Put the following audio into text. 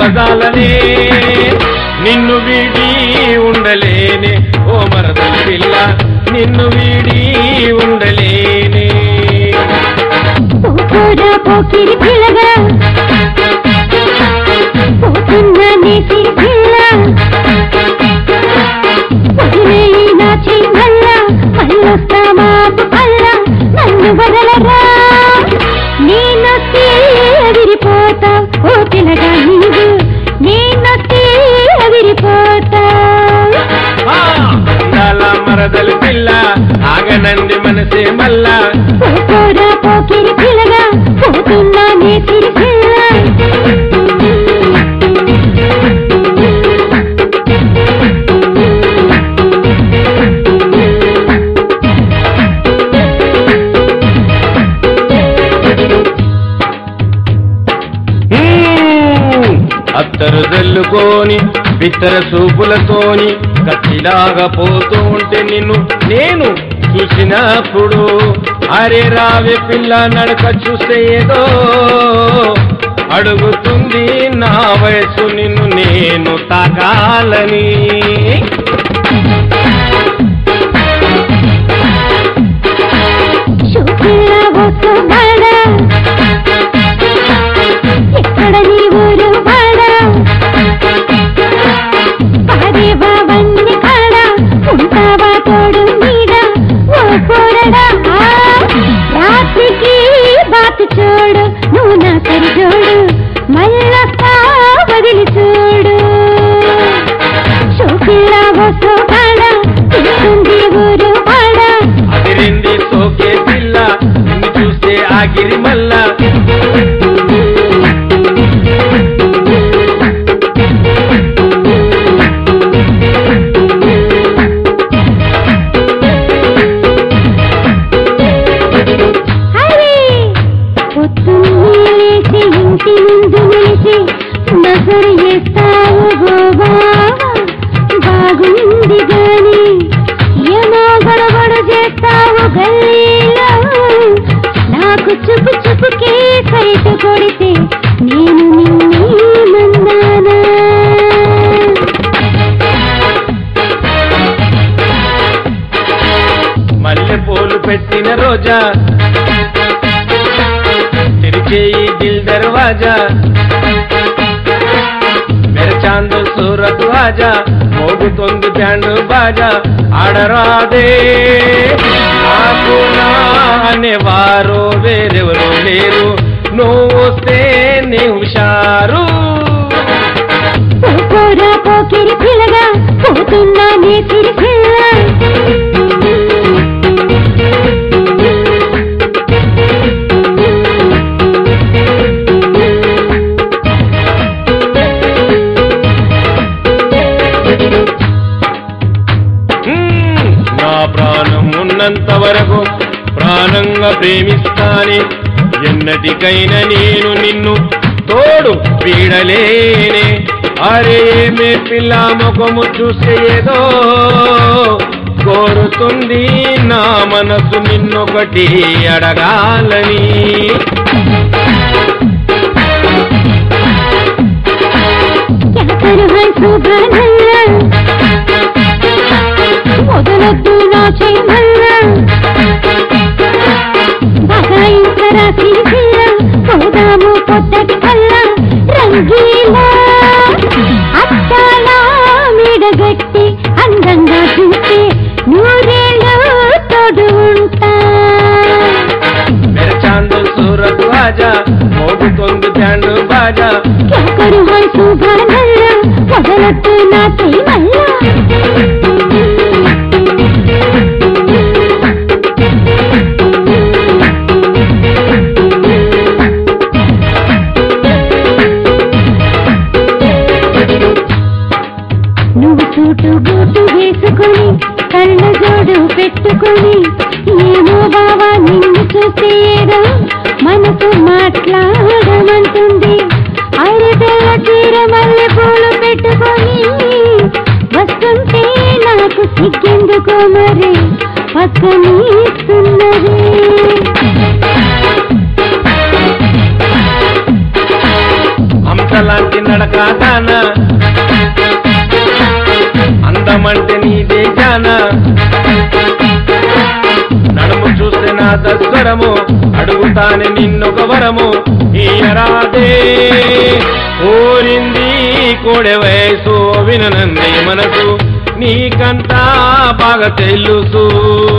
ఉండదాలనే నిన్ను వీడి ఉండలేనే ఓ మరదల పిల్ల నిన్ను వీడి ఉండలేనే పోకోరా పోకిరి పిల్లగా పోతున్న నేసిరి పిల్ల వదిలేయి నా చెయ్యి మల్ల మళ్ళొస్తా మాపు పల్ల నన్ను వదలరా నేనొస్తే ఎదిరిపోతా ఓ పిల్లగా నీవు నేనొస్తే ఎదిరిపోతా ఆ, అందాల మరదల పిల్ల ఆగనంది మనసే మల్లా పోకోరా పోకిరి పిల్లగా పోతున్నా నేసిరి పిల్ల మ్మ్. అత్తరు జల్లుకొని బిత్తర సూపులతోని కత్తిలాగా పోతూ ఉంటే నిన్ను నేను చూసినప్పుడు అరే రావే పిల్ల నడక చూస్తే ఏదో అడుగుతుంది నా వయసు నిన్ను నేను తాకాలని షోకిళ్ళ ఒక్క బాడ ఎక్కడ నీ ఊరు బాడ పాదేవా వన్ని కాడ ఉంటావా తోడు మీద ఓ పోరడా రాత్రికి బాతు చూడు నువ్వు నా సరిజోడు మళ్ళొస్తా వదిలి చూడు షోకిళ్ళ ఒక్క బాడ ఉంటుంది ఊరు బాడ అదిరింది సోకే పిల్ల నిన్ను చూస్తే ఆగిరి మల్లా హరి పొద్దున్నే లేచి ఇంటి ముందు నిలిచి నజరు చేస్తావు గోవా బాగుంది గాని ఏమో గడబడ చేస్తావు గల్లీలో నాకు చుపు చుపుకే సైట్ కొడితే నేను నిన్నే మందానా మల్లె పూలు పెట్టిన రోజా తెరిచేయి దిల్ దర్వాజా మెరచాందు సూరత్ రాజా మోగుతోంది బ్యాండ్ బాజా ఆడరాదే నాకు నా అనేవారు వేరెవరు లేరు నువ్వు వస్తే నీ హుషారు పోరా పోకిరి పిల్లగా పోతున్నా నేసిరి పిల్ల మ్మ్. నా ప్రాణం ఉన్నంత వరకు ప్రాణంగా ప్రేమిస్తానే ఎన్నటికైనా నేను నిన్ను తోడు పీడలేనే అరే మే పిల్ల ముఖము చూస్తే ఏదో కోరుతుంది నా మనసు నిన్నొకటి అడగాలని క్యాకరు హై సుబ్రహ్మణ్య మొదలొద్దు నా చేయమల్ల బగాయించరా సిరిపిల్ల పోదాము పొద్దటి కల్ల రంగీలా అత్తాలా మీడగట్టి అందంగా చూస్తే నూరేళ్ళు తోడు ఉంటా మెరచాందు సూరత్ రాజా మోగుతోంది బ్యాండ్ బాజా క్యాకరు హై సుబ్రహ్మణ్య మొదలొద్దు నా చేయమల్ల నువ్వు సూటు బూటు వేసుకొని కళ్ళ జోడు పెట్టుకొని ఏమో బావా నిన్ను చూస్తే ఏదో మనసు మాట్లాడమంటుంది అరదల చీర మల్లె పూలు పెట్టుకొని వస్తుంటే నాకు సిగ్గెందుకో మరి పక్కనీస్తున్నది హంసలాంటి నడక తస్వరము అడుగుతానే నిన్నొక వరము ఈయరాదే ఓరింది కోడె వయసు విననంది మనసు నీకంతా బాగా తెలుసు